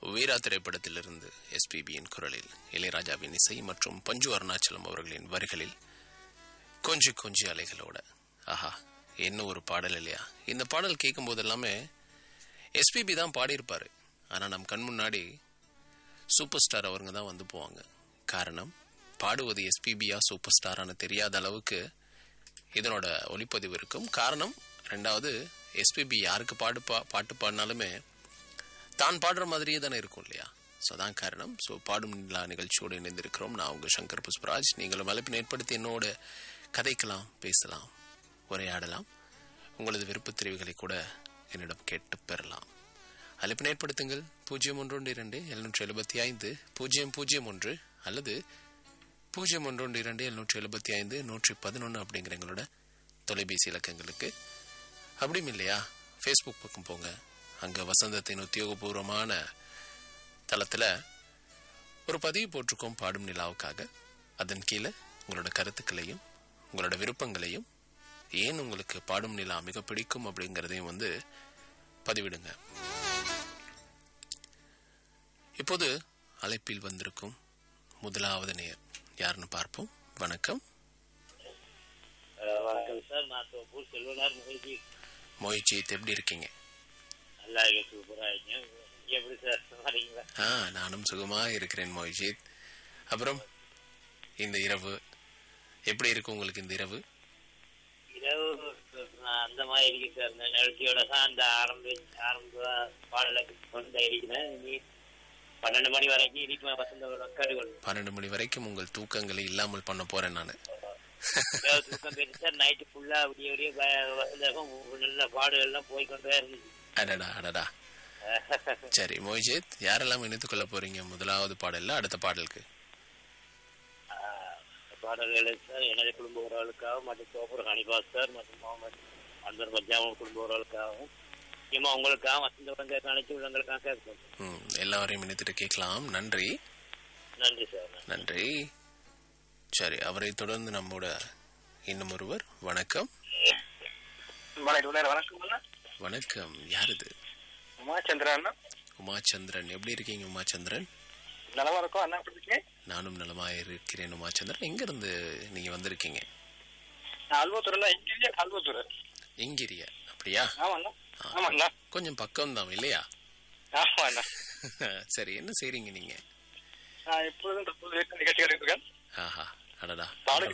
வீரா திரைப்படத்திலிருந்து எஸ்பிபியின் குரலில் இளையராஜாவின் இசை மற்றும் பஞ்சு அருணாச்சலம் அவர்களின் வரிகளில் கொஞ்சி கொஞ்சி அலைகளோட ஆஹா என்ன ஒரு பாடல் இல்லையா இந்த பாடல் கேட்கும் போது எல்லாமே எஸ்பிபி தான் பாடியிருப்பாரு ஆனால் நம் கண் முன்னாடி சூப்பர் ஸ்டார் அவருங்க தான் வந்து போவாங்க காரணம் பாடுவது எஸ்பிபியா சூப்பர் ஸ்டாரான்னு தெரியாத அளவுக்கு இதனோட ஒளிப்பதிவு இருக்கும் காரணம் ரெண்டாவது எஸ்பிபி யாருக்கு பாடு பா பாட்டு பாடினாலுமே தான் பாடுற மாதிரியே தானே இருக்கும் இல்லையா ஸோ அதான் காரணம் ஸோ பாடும் நிலா நிகழ்ச்சியோடு இணைந்திருக்கிறோம் நான் உங்கள் சங்கர் புஷ்பராஜ் நீங்களும் அழைப்பினை ஏற்படுத்தி என்னோட கதைக்கலாம் பேசலாம் உரையாடலாம் உங்களது விருப்பத் தெரிவுகளை கூட என்னிடம் கேட்டு பெறலாம் அழைப்பினை ஏற்படுத்துங்கள் பூஜ்ஜியம் ஒன்று ஒன்று இரண்டு எழுநூற்றி எழுபத்தி ஐந்து பூஜ்ஜியம் பூஜ்ஜியம் ஒன்று அல்லது பூஜ்ஜியம் ஒன்று ஒன்று இரண்டு எழுநூற்றி எழுபத்தி ஐந்து நூற்றி பதினொன்று அப்படிங்கிற எங்களோட தொலைபேசி இலக்கங்களுக்கு அப்படியும் இல்லையா ஃபேஸ்புக் பக்கம் போங்க அங்கே வசந்தத்தின் உத்தியோகபூர்வமான தளத்தில் ஒரு பதிவு போட்டிருக்கோம் பாடும் நிலாவுக்காக அதன் கீழே உங்களோட கருத்துக்களையும் உங்களோட விருப்பங்களையும் ஏன் உங்களுக்கு பாடும் நிலா மிக பிடிக்கும் அப்படிங்கிறதையும் வந்து பதிவிடுங்க இப்போது அழைப்பில் வந்திருக்கும் முதலாவது நேர் யாருன்னு பார்ப்போம் வணக்கம் வணக்கம் சார் நான் தோப்பூர் செல்வனார் மகிழ்ச்சி மொய்ஜித் எப்படி இருக்கீங்க நல்லா இருக்கேன் சூப்பரா இருக்கேன் நீங்க எப்படி சார் வரீங்களா ஆ நானும் சுகமா இருக்கிறேன் மொய்ஜித் அப்புறம் இந்த இரவு எப்படி இருக்கு உங்களுக்கு இந்த இரவு இரவு நான் அந்த மாதிரி இருக்கு சார் இந்த நிகழ்ச்சியோட தான் அந்த ஆரம்ப ஆரம்ப பாடலை கொண்டு இருக்கிறேன் இனி பன்னெண்டு மணி வரைக்கும் இருக்கும் வசந்த கருகள் பன்னெண்டு மணி வரைக்கும் உங்கள் தூக்கங்களை இல்லாமல் பண்ண போறேன் நான் தூக்கம் போயிட்டு சார் நைட்டு ஃபுல்லா விடிய விடிய ப- வசந்தகம் நல்ல பாடுகள்லாம் போய்கொண்டே இருந்துச்சு அடடா அடடா சரி மொய்ஜித் யாரெல்லாம் இணைத்துக் கொள்ள போறீங்க முதலாவது பாடல்ல அடுத்த பாடலுக்கு ஆஹ் பாடல்கள் சார் எனது குடும்ப உறவுகளுக்காகவும் மற்றும் சோப்பர் ஹனிபாஸ் சார் மற்றும் முகமது அன்பர் பஞ்சாமன் குடும்ப உறவுகளுக்காகவும் முக்கியமா உங்களுக்காக வசந்த வந்த அனைத்து உள்ளங்களுக்காக கேட்கும் ம், எல்லாரையும் இணைத்துட்டு கேட்கலாம் நன்றி நன்றி சார் நன்றி சரி அவரை தொடர்ந்து நம்மோட இன்னும் ஒருவர் வணக்கம் வணக்கம் அண்ணா வணக்கம் யார் இது உமாச்சந்திரன் அண்ணா உமாச்சந்திரன் எப்படி இருக்கீங்க உமாச்சந்திரன் நலமா இருக்கும் அண்ணா எப்படி இருக்கீங்க நானும் நலமா இருக்கிறேன் உமாச்சந்திரன் எங்க இருந்து நீங்க வந்திருக்கீங்க நான் அல்வத்தூர்ல இங்கே அல்வத்தூர் இங்கிரிய அப்படியா ஆமாண்ணா ஆமாண்ணா கொஞ்சம் பக்கம் தான் இல்லையா ஆமாண்ணா சரி என்ன செய்றீங்க நீங்க நான் இப்பொழுதும் தற்போது வீட்டு நிகழ்ச்சிகள் இருக்கேன் ஆஹா அடடா பாடல்